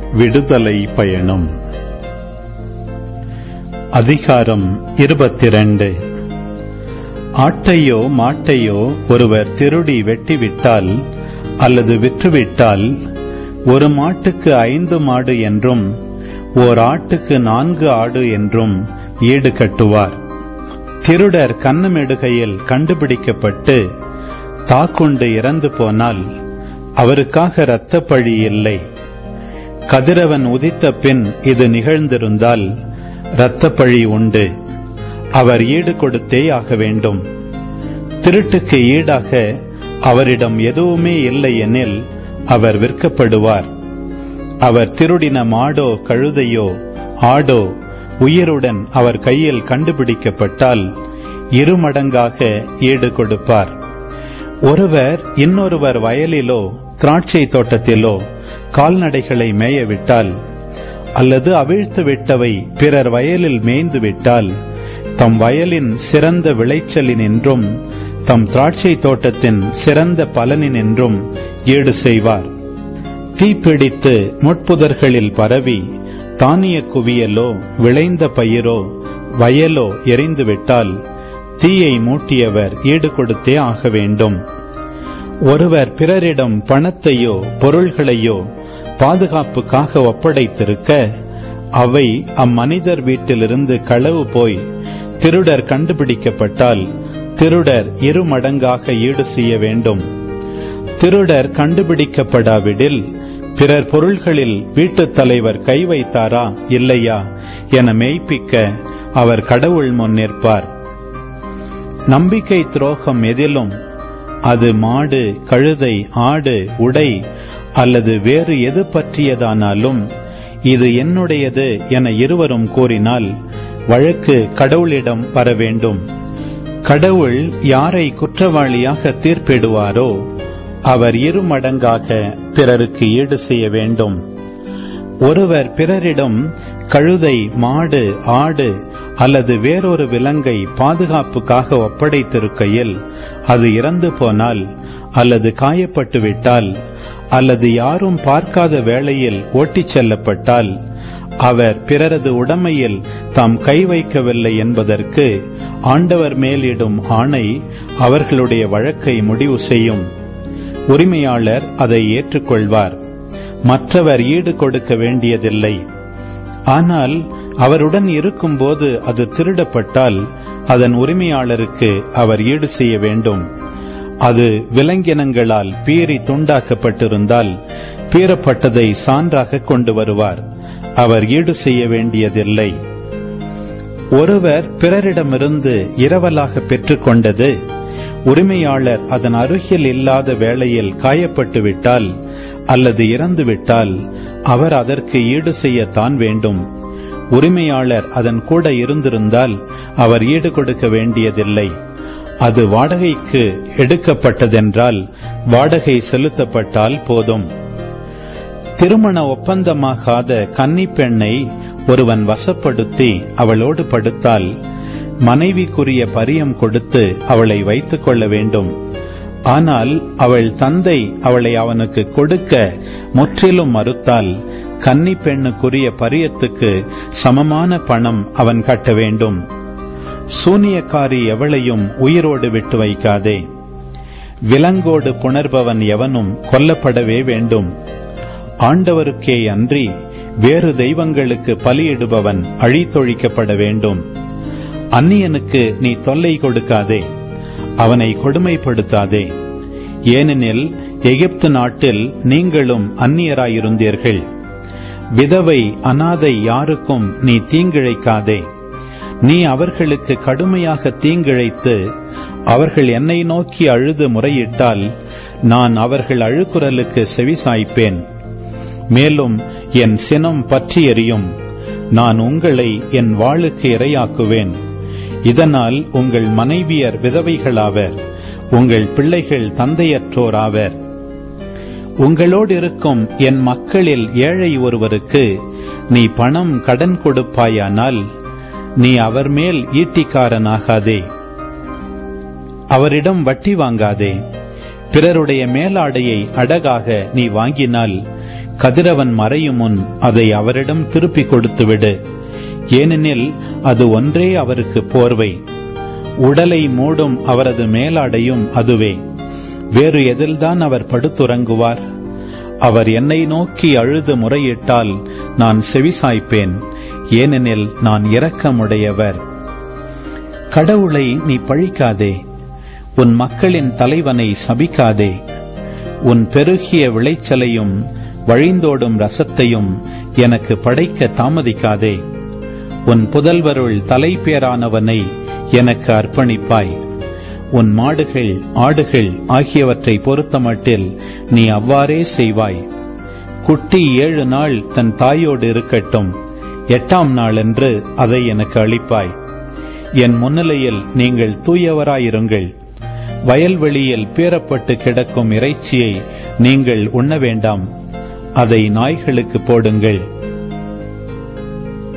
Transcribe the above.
விடுதலை பயணம் அதிகாரம் இருபத்திரண்டு ஆட்டையோ மாட்டையோ ஒருவர் திருடி வெட்டிவிட்டால் அல்லது விற்றுவிட்டால் ஒரு மாட்டுக்கு ஐந்து மாடு என்றும் ஓர் ஆட்டுக்கு நான்கு ஆடு என்றும் ஈடு கட்டுவார் திருடர் கன்னமிடுகையில் கண்டுபிடிக்கப்பட்டு தாக்குண்டு இறந்து போனால் அவருக்காக இரத்தப்பழி இல்லை கதிரவன் உதித்த பின் இது நிகழ்ந்திருந்தால் இரத்தப்பழி உண்டு அவர் ஈடு கொடுத்தே ஆக வேண்டும் திருட்டுக்கு ஈடாக அவரிடம் எதுவுமே இல்லை எனில் அவர் விற்கப்படுவார் அவர் திருடின மாடோ கழுதையோ ஆடோ உயிருடன் அவர் கையில் கண்டுபிடிக்கப்பட்டால் இருமடங்காக ஈடு கொடுப்பார் ஒருவர் இன்னொருவர் வயலிலோ திராட்சை தோட்டத்திலோ கால்நடைகளை மேயவிட்டால் அல்லது அவிழ்த்து விட்டவை பிறர் வயலில் மேய்ந்து விட்டால் தம் வயலின் சிறந்த விளைச்சலினின்றும் தம் திராட்சை தோட்டத்தின் சிறந்த பலனினின்றும் ஈடு செய்வார் தீப்பிடித்து முட்புதர்களில் பரவி தானிய குவியலோ விளைந்த பயிரோ வயலோ எரிந்துவிட்டால் தீயை மூட்டியவர் ஈடு கொடுத்தே ஆக வேண்டும் ஒருவர் பிறரிடம் பணத்தையோ பொருள்களையோ பாதுகாப்புக்காக ஒப்படைத்திருக்க அவை அம்மனிதர் வீட்டிலிருந்து களவு போய் திருடர் கண்டுபிடிக்கப்பட்டால் திருடர் இரு மடங்காக ஈடு செய்ய வேண்டும் திருடர் கண்டுபிடிக்கப்படாவிடில் பிறர் பொருள்களில் வீட்டுத் தலைவர் கை வைத்தாரா இல்லையா என மெய்ப்பிக்க அவர் கடவுள் முன் நிற்பார் நம்பிக்கை துரோகம் எதிலும் அது மாடு கழுதை ஆடு உடை அல்லது வேறு எது பற்றியதானாலும் இது என்னுடையது என இருவரும் கூறினால் வழக்கு கடவுளிடம் வர வேண்டும் கடவுள் யாரை குற்றவாளியாக தீர்ப்பிடுவாரோ அவர் இரு மடங்காக பிறருக்கு ஈடு செய்ய வேண்டும் ஒருவர் பிறரிடம் கழுதை மாடு ஆடு அல்லது வேறொரு விலங்கை பாதுகாப்புக்காக ஒப்படைத்திருக்கையில் அது இறந்து போனால் அல்லது காயப்பட்டு விட்டால் அல்லது யாரும் பார்க்காத வேளையில் ஓட்டிச் செல்லப்பட்டால் அவர் பிறரது உடமையில் தாம் கை வைக்கவில்லை என்பதற்கு ஆண்டவர் மேலிடும் ஆணை அவர்களுடைய வழக்கை முடிவு செய்யும் உரிமையாளர் அதை ஏற்றுக்கொள்வார் மற்றவர் ஈடு கொடுக்க வேண்டியதில்லை ஆனால் அவருடன் இருக்கும்போது அது திருடப்பட்டால் அதன் உரிமையாளருக்கு அவர் ஈடு செய்ய வேண்டும் அது விலங்கினங்களால் பீறி துண்டாக்கப்பட்டிருந்தால் பீறப்பட்டதை சான்றாக கொண்டு வருவார் அவர் ஈடு செய்ய வேண்டியதில்லை ஒருவர் பிறரிடமிருந்து இரவலாக பெற்றுக்கொண்டது உரிமையாளர் அதன் அருகில் இல்லாத வேளையில் காயப்பட்டு விட்டால் அல்லது இறந்துவிட்டால் அவர் அதற்கு ஈடு செய்யத்தான் வேண்டும் உரிமையாளர் அதன் கூட இருந்திருந்தால் அவர் ஈடு கொடுக்க வேண்டியதில்லை அது வாடகைக்கு எடுக்கப்பட்டதென்றால் வாடகை செலுத்தப்பட்டால் போதும் திருமண ஒப்பந்தமாகாத கன்னி பெண்ணை ஒருவன் வசப்படுத்தி அவளோடு படுத்தால் மனைவிக்குரிய பரியம் கொடுத்து அவளை வைத்துக் கொள்ள வேண்டும் ஆனால் அவள் தந்தை அவளை அவனுக்கு கொடுக்க முற்றிலும் மறுத்தால் கன்னி பெண்ணுக்குரிய பரியத்துக்கு சமமான பணம் அவன் கட்ட வேண்டும் சூனியக்காரி எவளையும் உயிரோடு விட்டு வைக்காதே விலங்கோடு புணர்பவன் எவனும் கொல்லப்படவே வேண்டும் ஆண்டவருக்கே அன்றி வேறு தெய்வங்களுக்கு பலியிடுபவன் அழித்தொழிக்கப்பட வேண்டும் அந்நியனுக்கு நீ தொல்லை கொடுக்காதே அவனை கொடுமைப்படுத்தாதே ஏனெனில் எகிப்து நாட்டில் நீங்களும் அந்நியராயிருந்தீர்கள் விதவை அனாதை யாருக்கும் நீ தீங்கிழைக்காதே நீ அவர்களுக்கு கடுமையாக தீங்கிழைத்து அவர்கள் என்னை நோக்கி அழுது முறையிட்டால் நான் அவர்கள் அழுக்குரலுக்கு செவிசாய்ப்பேன் மேலும் என் சினம் பற்றி எறியும் நான் உங்களை என் வாளுக்கு இரையாக்குவேன் இதனால் உங்கள் மனைவியர் விதவைகளாவர் உங்கள் பிள்ளைகள் தந்தையற்றோராவர் உங்களோடு இருக்கும் என் மக்களில் ஏழை ஒருவருக்கு நீ பணம் கடன் கொடுப்பாயானால் நீ அவர் மேல் ஈட்டிக்காரனாகாதே அவரிடம் வட்டி வாங்காதே பிறருடைய மேலாடையை அடகாக நீ வாங்கினால் கதிரவன் மறையும் முன் அதை அவரிடம் திருப்பிக் கொடுத்துவிடு ஏனெனில் அது ஒன்றே அவருக்கு போர்வை உடலை மூடும் அவரது மேலாடையும் அதுவே வேறு எதில்தான் அவர் படுத்துறங்குவார் அவர் என்னை நோக்கி அழுது முறையிட்டால் நான் செவிசாய்ப்பேன் ஏனெனில் நான் இரக்கமுடையவர் கடவுளை நீ பழிக்காதே உன் மக்களின் தலைவனை சபிக்காதே உன் பெருகிய விளைச்சலையும் வழிந்தோடும் ரசத்தையும் எனக்கு படைக்க தாமதிக்காதே உன் புதல்வருள் தலைப்பேரானவனை எனக்கு அர்ப்பணிப்பாய் உன் மாடுகள் ஆடுகள் ஆகியவற்றை பொறுத்தமட்டில் நீ அவ்வாறே செய்வாய் குட்டி ஏழு நாள் தன் தாயோடு இருக்கட்டும் எட்டாம் நாளன்று அதை எனக்கு அளிப்பாய் என் முன்னிலையில் நீங்கள் தூயவராயிருங்கள் வயல்வெளியில் பேரப்பட்டு கிடக்கும் இறைச்சியை நீங்கள் உண்ண வேண்டாம் அதை நாய்களுக்கு போடுங்கள்